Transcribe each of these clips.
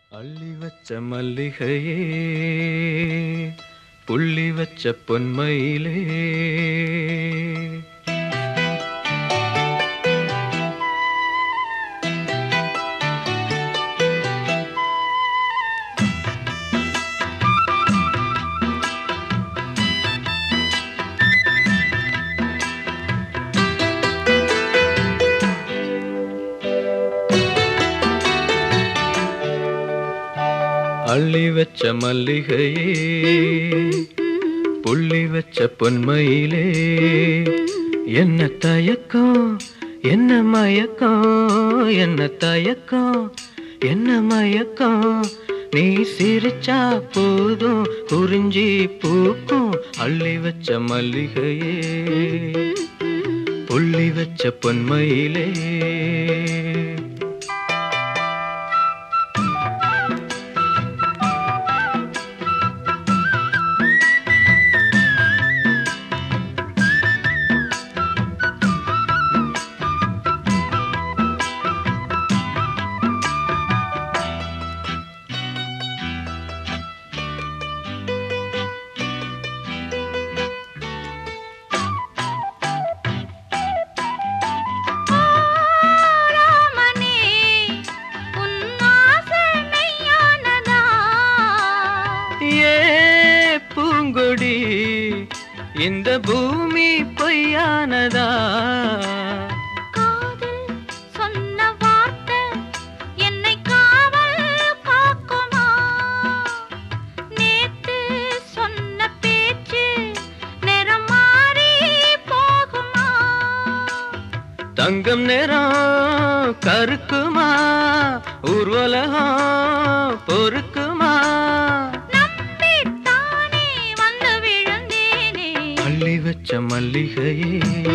அள்ளி வச்ச மல்லிகையே புள்ளி வச்ச பொன்மயிலே அள்ளி வச்ச மல்லிகையே புள்ளி வச்ச பொன்மயிலே என்ன தயக்கம் என்ன மயக்கம் என்ன தயக்கம் என்ன மயக்கம் நீ சிரிச்சா போதும் குறிஞ்சி பூக்கும் அள்ளி வச்ச மல்லிகையே புள்ளி வச்ச பொன்மயிலே ராமனே உன் ஆசை மெய்யானதா ஏ பூங்கொடி இந்த பூமி பொய்யானதா காதல் சொன்ன வார்த்தை என்னை காவல் காக்குமா நேத்து சொன்ன பேச்சு நிறம் மாறி போகுமா தங்கம் நேரம் கருக்குமா ஊர்வலகம் பொறுக்குமா நம்பித்தானே வந்து விழுந்தேனே அள்ளி வச்ச மல்லிகையே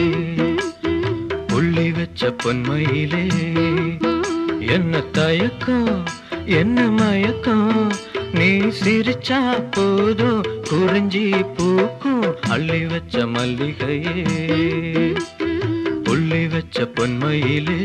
புள்ளி வச்ச பொன்மயிலே என்ன தயக்கம் என்ன மயக்கம் நீ சிரிச்சா போதும் குறிஞ்சி பூக்கும் அள்ளி வச்ச மல்லிகையே புள்ளி வச்ச பொன்மயிலே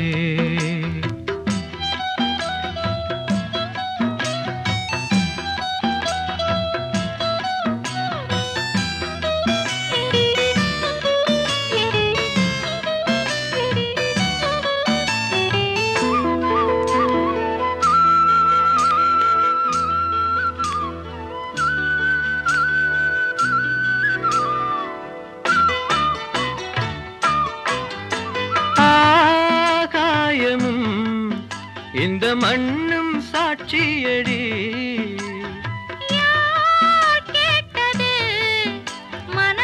ஆகாயமும் இந்த மண்ணும் சாட்சியடி யார் கேட்டது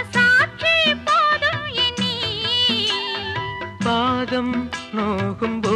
மனசாட்சி போதும் இனி பாதம் நோகும்